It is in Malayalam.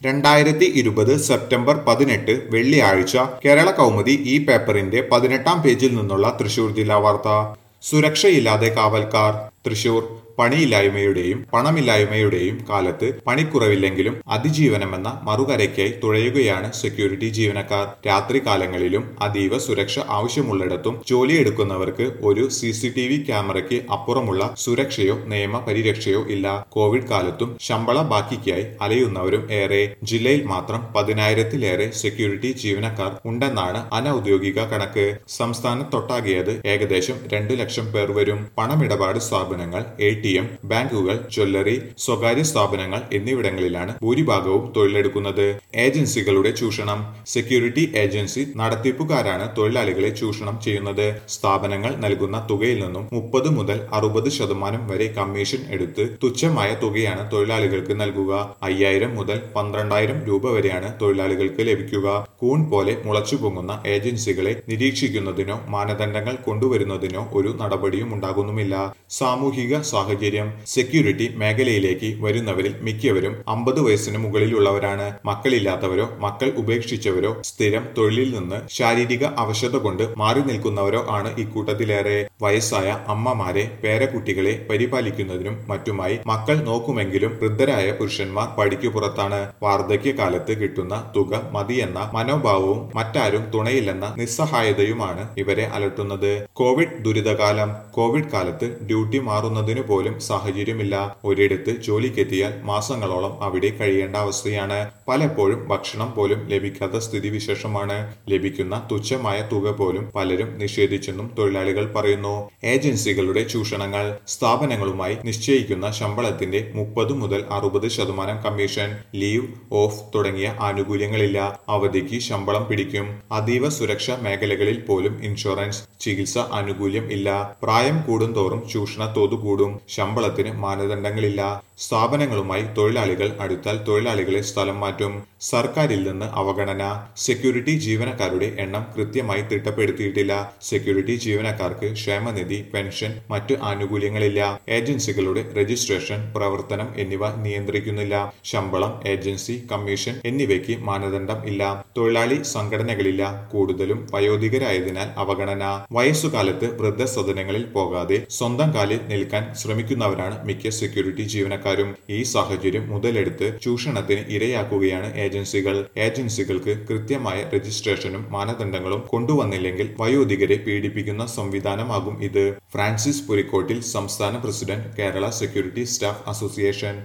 രണ്ടായിരത്തി ഇരുപത് സെപ്റ്റംബർ പതിനെട്ട് വെള്ളിയാഴ്ച കേരള കൗമുദി ഈ പേപ്പറിന്റെ പതിനെട്ടാം പേജിൽ നിന്നുള്ള തൃശൂർ ജില്ലാ വാർത്ത സുരക്ഷയില്ലാതെ കാവൽക്കാർ തൃശൂർ പണിയില്ലായ്മയുടെയും പണമില്ലായ്മയുടെയും കാലത്ത് പണിക്കുറവില്ലെങ്കിലും അതിജീവനമെന്ന മറുകരയ്ക്കായി തുഴയുകയാണ് സെക്യൂരിറ്റി ജീവനക്കാർ രാത്രികാലങ്ങളിലും അതീവ സുരക്ഷ ആവശ്യമുള്ളിടത്തും ജോലിയെടുക്കുന്നവർക്ക് ഒരു സി സി ടി വി ക്യാമറയ്ക്ക് അപ്പുറമുള്ള സുരക്ഷയോ നിയമ പരിരക്ഷയോ ഇല്ല കോവിഡ് കാലത്തും ശമ്പള ബാക്കിക്കായി അലയുന്നവരും ഏറെ ജില്ലയിൽ മാത്രം പതിനായിരത്തിലേറെ സെക്യൂരിറ്റി ജീവനക്കാർ ഉണ്ടെന്നാണ് അനൌദ്യോഗിക കണക്ക് സംസ്ഥാനത്തൊട്ടാകെയത് ഏകദേശം രണ്ടു ലക്ഷം പേർ വരും പണമിടപാട് സ്ഥാപനങ്ങൾ എ ടി എം ബാങ്കുകൾ ജ്വല്ലറി സ്വകാര്യ സ്ഥാപനങ്ങൾ എന്നിവിടങ്ങളിലാണ് ഭൂരിഭാഗവും തൊഴിലെടുക്കുന്നത് ഏജൻസികളുടെ ചൂഷണം സെക്യൂരിറ്റി ഏജൻസി നടത്തിപ്പുകാരാണ് തൊഴിലാളികളെ ചൂഷണം ചെയ്യുന്നത് സ്ഥാപനങ്ങൾ നൽകുന്ന തുകയിൽ നിന്നും മുപ്പത് മുതൽ അറുപത് ശതമാനം വരെ കമ്മീഷൻ എടുത്ത് തുച്ഛമായ തുകയാണ് തൊഴിലാളികൾക്ക് നൽകുക അയ്യായിരം മുതൽ പന്ത്രണ്ടായിരം രൂപ വരെയാണ് തൊഴിലാളികൾക്ക് ലഭിക്കുക കൂൺ പോലെ മുളച്ചു പൊങ്ങുന്ന ഏജൻസികളെ നിരീക്ഷിക്കുന്നതിനോ മാനദണ്ഡങ്ങൾ കൊണ്ടുവരുന്നതിനോ ഒരു നടപടിയും ഉണ്ടാകുന്നുമില്ല സാമൂഹിക സാഹചര്യം സെക്യൂരിറ്റി മേഖലയിലേക്ക് വരുന്നവരിൽ മിക്കവരും അമ്പത് വയസ്സിന് മുകളിലുള്ളവരാണ് മക്കളില്ലാത്തവരോ മക്കൾ ഉപേക്ഷിച്ചവരോ സ്ഥിരം തൊഴിലിൽ നിന്ന് ശാരീരിക അവശത കൊണ്ട് മാറി നിൽക്കുന്നവരോ ആണ് ഇക്കൂട്ടത്തിലേറെ വയസ്സായ അമ്മമാരെ പേരക്കുട്ടികളെ പരിപാലിക്കുന്നതിനും മറ്റുമായി മക്കൾ നോക്കുമെങ്കിലും വൃദ്ധരായ പുരുഷന്മാർ പടിക്കു പുറത്താണ് വാർദ്ധക്യകാലത്ത് കിട്ടുന്ന തുക മതിയെന്ന മനോഭാവവും മറ്റാരും തുണയില്ലെന്ന നിസ്സഹായതയുമാണ് ഇവരെ അലട്ടുന്നത് കോവിഡ് ദുരിതകാലം കോവിഡ് കാലത്ത് ഡ്യൂട്ടി മാറുന്നതിനു പോലും സാഹചര്യമില്ല ഒരിടത്ത് ജോലിക്കെത്തിയാൽ മാസങ്ങളോളം അവിടെ കഴിയേണ്ട അവസ്ഥയാണ് പലപ്പോഴും ഭക്ഷണം പോലും ലഭിക്കാത്ത സ്ഥിതിവിശേഷമാണ് ലഭിക്കുന്ന തുച്ഛമായ തുക പോലും പലരും നിഷേധിച്ചെന്നും തൊഴിലാളികൾ പറയുന്നു ഏജൻസികളുടെ ചൂഷണങ്ങൾ സ്ഥാപനങ്ങളുമായി നിശ്ചയിക്കുന്ന ശമ്പളത്തിന്റെ മുപ്പത് മുതൽ അറുപത് ശതമാനം കമ്മീഷൻ ലീവ് ഓഫ് തുടങ്ങിയ ആനുകൂല്യങ്ങളില്ല അവധിക്ക് ശമ്പളം പിടിക്കും അതീവ സുരക്ഷാ മേഖലകളിൽ പോലും ഇൻഷുറൻസ് ചികിത്സ ആനുകൂല്യം ഇല്ല പ്രായം കൂടുന്തോറും ചൂഷണ തോത് കൂടും ശമ്പളത്തിന് മാനദണ്ഡങ്ങളില്ല സ്ഥാപനങ്ങളുമായി തൊഴിലാളികൾ അടുത്താൽ തൊഴിലാളികളെ സ്ഥലം മാറ്റും സർക്കാരിൽ നിന്ന് അവഗണന സെക്യൂരിറ്റി ജീവനക്കാരുടെ എണ്ണം കൃത്യമായി തിട്ടപ്പെടുത്തിയിട്ടില്ല സെക്യൂരിറ്റി ജീവനക്കാർക്ക് ക്ഷേമനിധി പെൻഷൻ മറ്റ് ആനുകൂല്യങ്ങളില്ല ഏജൻസികളുടെ രജിസ്ട്രേഷൻ പ്രവർത്തനം എന്നിവ നിയന്ത്രിക്കുന്നില്ല ശമ്പളം ഏജൻസി കമ്മീഷൻ എന്നിവയ്ക്ക് മാനദണ്ഡം ഇല്ല തൊഴിലാളി സംഘടനകളില്ല കൂടുതലും വയോധികരായതിനാൽ അവഗണന വയസ്സുകാലത്ത് വൃദ്ധസദനങ്ങളിൽ പോകാതെ സ്വന്തം കാലിൽ നിൽക്കാൻ ശ്രമിക്കുന്നവരാണ് മിക്ക സെക്യൂരിറ്റി ജീവനക്കാരും ഈ സാഹചര്യം മുതലെടുത്ത് ചൂഷണത്തിന് ഇരയാക്കുകയാണ് ഏജൻസികൾ ഏജൻസികൾക്ക് കൃത്യമായ രജിസ്ട്രേഷനും മാനദണ്ഡങ്ങളും കൊണ്ടുവന്നില്ലെങ്കിൽ വയോധികരെ പീഡിപ്പിക്കുന്ന സംവിധാനമാകും ഇത് ഫ്രാൻസിസ് പുരിക്കോട്ടിൽ സംസ്ഥാന president Kerala security staff association